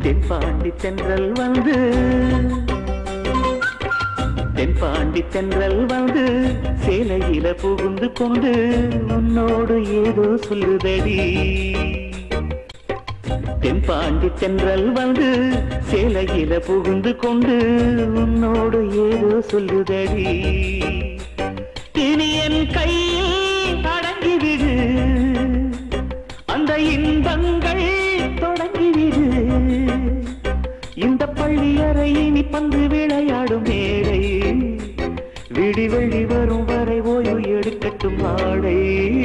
தென்பாண்டி தென்றல் வந்து தென்பாண்டி தென்றல் வந்து சேலையில புகுந்து கொண்டு உன்னோடு ஏதோ சொல்லுதடி தென்பாண்டி தென்றல் வந்து சேலையில புகுந்து கொண்டு உன்னோடு ஏதோ சொல்லுதடி இனி என் கையில் அடங்கிவிடு அந்த இன்பங்கள் தொடங்கிவிடு இந்த பள்ளி அறை இனி பந்து விளையாடும் மேடை விடி வெள்ளி வரும் வரை ஓய்வு எடுக்கட்டும் ஆடை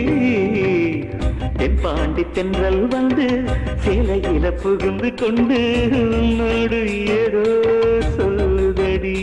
தென்பாண்டி தென்றல் வந்து சேலையில புகுந்து கொண்டு உன்னோடு ஏதோ சொல்லுதடி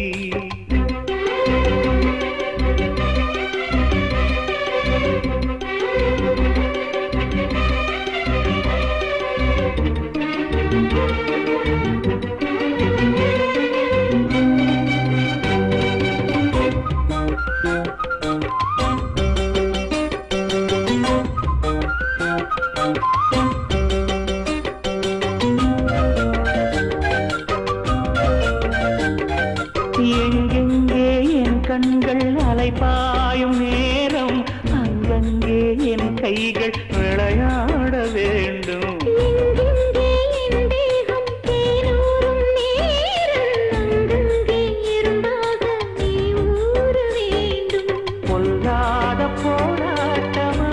எங்கெங்கே என் கண்கள் அலைபாயும் நேரம் அங்கங்கே என் கைகள் விளையாட வேண்டும் எங்கெங்கே என் தேகம் தேனூரும் நேரம் அங்கங்கே இரும்பாக நீ ஊற வேண்டும் பொல்லாத போராட்டமா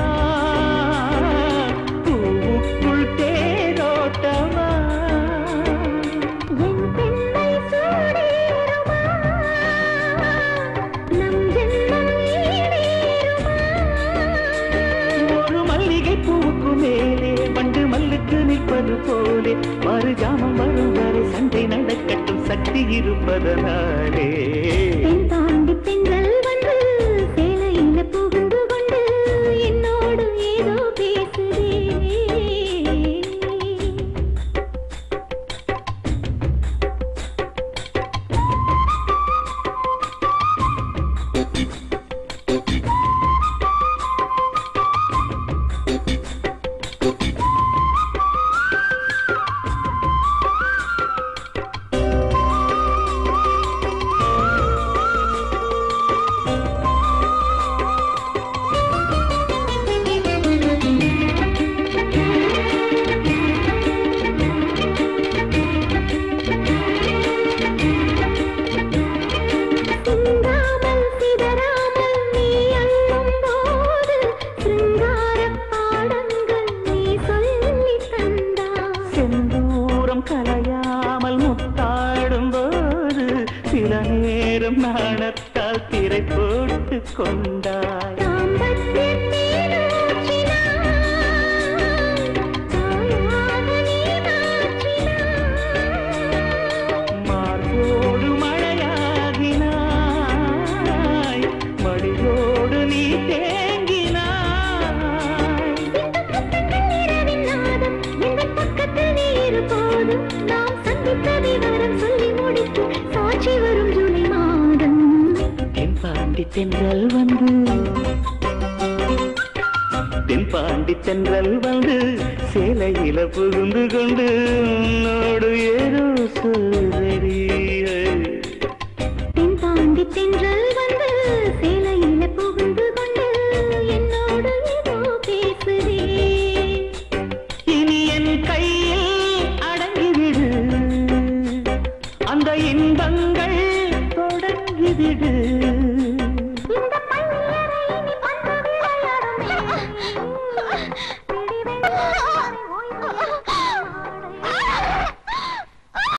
பூவுக்குள் தேரோட்டமா என் பெண்ணை சூடேறுமா நம் ஜென்மம் ஈடேறுமா ஒரு மல்லிகை பூவுக்கு மேலே பண்டு மல்லுக்கு நிற்பது போலே மறு ஜாமம் வரும் வரை சண்டை நடக்கட்டும் சக்தி இருப்பதனாலே தென் தாண்டி பெண்கள் வந்து சேலையில புகுந்து கொண்டு என்னோடு ஏதோ பேசுதே சிந்தாமல் சிதறாமல் நீ அள்ளும் போது சிங்காரப் பாடங்கள் நீ சொல்லித் தந்தாய் செந்தூரம் கலையாமல் முத்தாடும் போது சில நேரம் நாணத்தால் திரை போட்டு கொண்டாய் தாம்பத்தியத் தேனூற்றினாய், தாயாக நீ மாற்றினாய். மார்போடு மழையாகினாய் மடியோடு நீ தேங்கினாய் சிந்தும் இரவின் நாதம், எங்கள் பக்கத்தில் நீ இருப்போதும் நாம் சந்தித்த விவரம் சொல்லி முடித்து சாட்சி வரும் ஜூலை மாதம் தென்பாண்டி தென்றல் வந்து தென்பாண்டி தென்றல் வந்து சேலையில புகுந்து கொண்டு உன்னோடு ஏதோ சொல்லுதடி தென் தாண்டி தென்றல்